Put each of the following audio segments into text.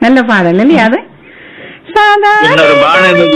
நல்ல பாடல் இல்லையா அது இன்னொரு பானுமதி.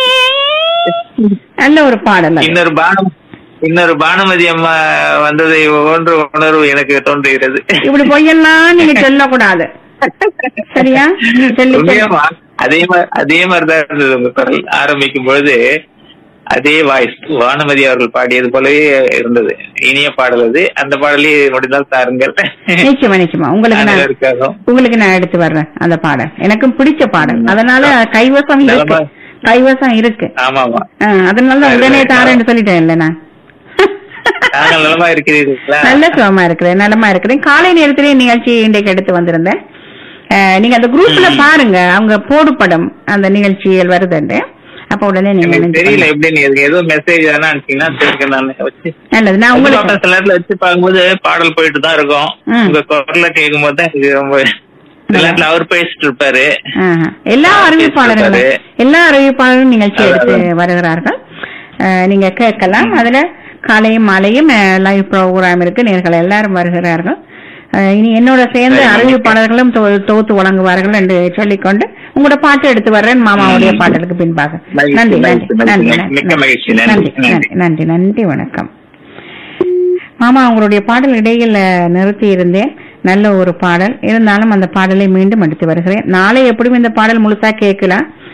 நல்ல ஒரு பாடல் அது. இன்னொரு பானம் இன்னொரு பானுமதி அம்மா வந்ததை ஒன்று உணர்வு எனக்கு தோன்றுகிறது இப்படி பொய்யெல்லாம் நீங்க சொல்லக்கூடாது சரியா சொல்லி சொல்லி உண்மையாமா? அதே மாதிரி அதே மாதிரிதான் இருந்தது உங்க குரல் ஆரம்பிக்கும் பொழுது அதே வாய்ஸ் வானுமதி அவர்கள் பாடியது போலவே இருந்தது இனிய பாடல் அது அந்த பாடலே முடிந்தால் தாருங்கள் நிச்சயமா நிச்சயமா உங்களுக்கு நான் அனைவருக்காகவும். உங்களுக்கு நான் எடுத்து வர்றேன் அந்த பாடல் எனக்கும் பிடிச்ச பாடல் அதனால கைவசம் இருக்கு நலமா- கைவசம் இருக்கு ஆமாமா ஆ, அதனால தான் உடனே தாரேன்னு சொல்லிட்டேன் இல்ல நான் நாங்கள் நலமா இருக்கிறீர்களா நல்ல சுகமா இருக்கிறேன் நலமா இருக்கிறேன் காலை நேரத்திலே நிகழ்ச்சி இன்றைக்கு எடுத்து வந்திருந்தேன் அஹ், நீங்க அந்த குரூப்ல பாருங்க அவங்க போடு படம் அந்த நிகழ்ச்சிகள் வருதுண்டு அப்ப உடனே நீங்க எனக்கு நினைச்சு தெரியல பாருங்க. எப்படி நீ எதுக்கு ஏதோ மெசேஜ் எதனா அனுப்பிச்சீங்கன்னா தெரியும் நான் வச்சு நல்லது நான் உங்களுக்கு உங்களுக்கு சில நேரத்துல வச்சு பார்க்கும்போது பாடல் போயிட்டு தான் இருக்கும் ம். உங்க குரலை கேட்கும் போது தான் எனக்கு ரொம்ப சில நேரத்துல அவர் பேசிட்டு இருப்பாரு ஆஹா. எல்லா ஆ, அறிவிப்பாளர்களும் பேசுறாரு. எல்லா அறிவிப்பாளரும் நிகழ்ச்சி அதான், எடுத்து அதான். வருகிறார்கள் அஹ், நீங்க கேட்கலாம் அதுல காலையும் மாலையும் லைவ் ப்ரோக்ராம் இருக்கு நேர்கள் எல்லாரும் வருகிறார்கள் அஹ், இனி என்னோட சேர்ந்து சரி, அறிவிப்பாளர்களும் தொ- தொகுத்து வழங்குவார்கள் என்று சொல்லிக்கொண்டு உங்களோட பாட்டு எடுத்து வர்றேன் மாமாவுடைய ம். பாடலுக்கு பின்பாக மகிழ்ச்சி, நன்றி நன்றி மகிழ்ச்சி, நன்றி மகிழ்ச்சி. மிக்க மகிழ்ச்சி. நன்றி, நன்றி நன்றி நன்றி நன்றி வணக்கம் மாமா உங்களுடைய பாடல் இடையில நிறுத்தி இருந்தேன் நல்ல ஒரு பாடல் இருந்தாலும் அந்த பாடலை மீண்டும் எடுத்து வருகிறேன் நாளை எப்படியும் இந்த பாடல் முழுசா கேட்கலாம்